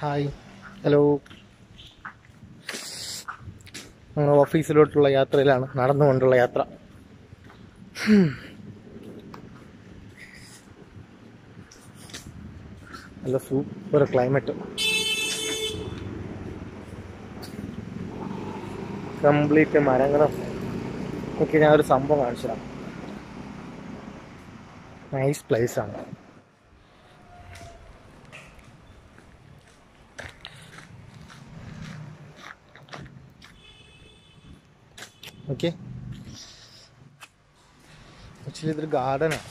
Hi hello ഞങ്ങൾ ഓഫീസിലോട്ടുള്ള യാത്രയിലാണ് നടന്നുകൊണ്ടുള്ള യാത്ര ഹും. നല്ല സൂപ്പർ ക്ലൈമറ്റ് കംപ്ലീറ്റ് മരങ്ങളും ഒക്കെ ഞാൻ ഒരു സംഭവം കാണിച്ചതാണ് നൈസ് പ്ലേസ് ആണ് ഓക്കെ ആക്ച്വലി ഇതൊരു ഗാർഡനാണ്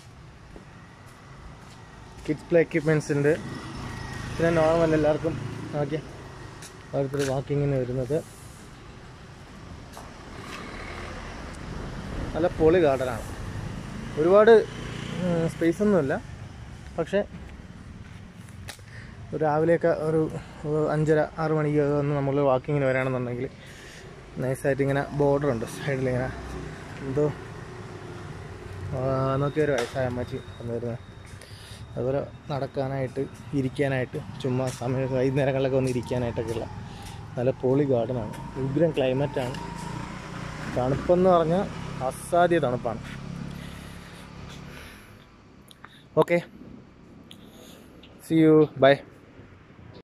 കിഡ്സ് പ്ലേ എക്യുപ്മെൻറ്റ്സ് ഉണ്ട് പിന്നെ നോർമൽ എല്ലാവർക്കും ഓക്കെ ഓരോരുത്തർ വാക്കിങ്ങിന് വരുന്നത് നല്ല പൊളി ഗാർഡനാണ് ഒരുപാട് സ്പേസ് ഒന്നുമില്ല പക്ഷേ ഒരു രാവിലെയൊക്കെ ഒരു ഒരു അഞ്ചര ആറ് മണിക്ക് വന്ന് നമ്മൾ വാക്കിങ്ങിന് വരാണെന്നുണ്ടെങ്കിൽ നൈസായിട്ട് ഇങ്ങനെ ബോർഡർ ഉണ്ട് സൈഡിൽ ഇങ്ങനെ എന്തോ നൂറ്റി ഒരു വയസ്സായ അമ്മച്ചി വന്നു വരുന്നത് അതുപോലെ നടക്കാനായിട്ട് ഇരിക്കാനായിട്ട് ചുമ്മാ സമയം വൈകുന്നേരങ്ങളിലൊക്കെ വന്ന് ഇരിക്കാനായിട്ടൊക്കെയുള്ള നല്ല പൊളി ഗാർഡനാണ് ഉഗ്രം ക്ലൈമറ്റാണ് തണുപ്പെന്ന് പറഞ്ഞാൽ അസാധ്യ തണുപ്പാണ് ഓക്കെ സി യു ബൈ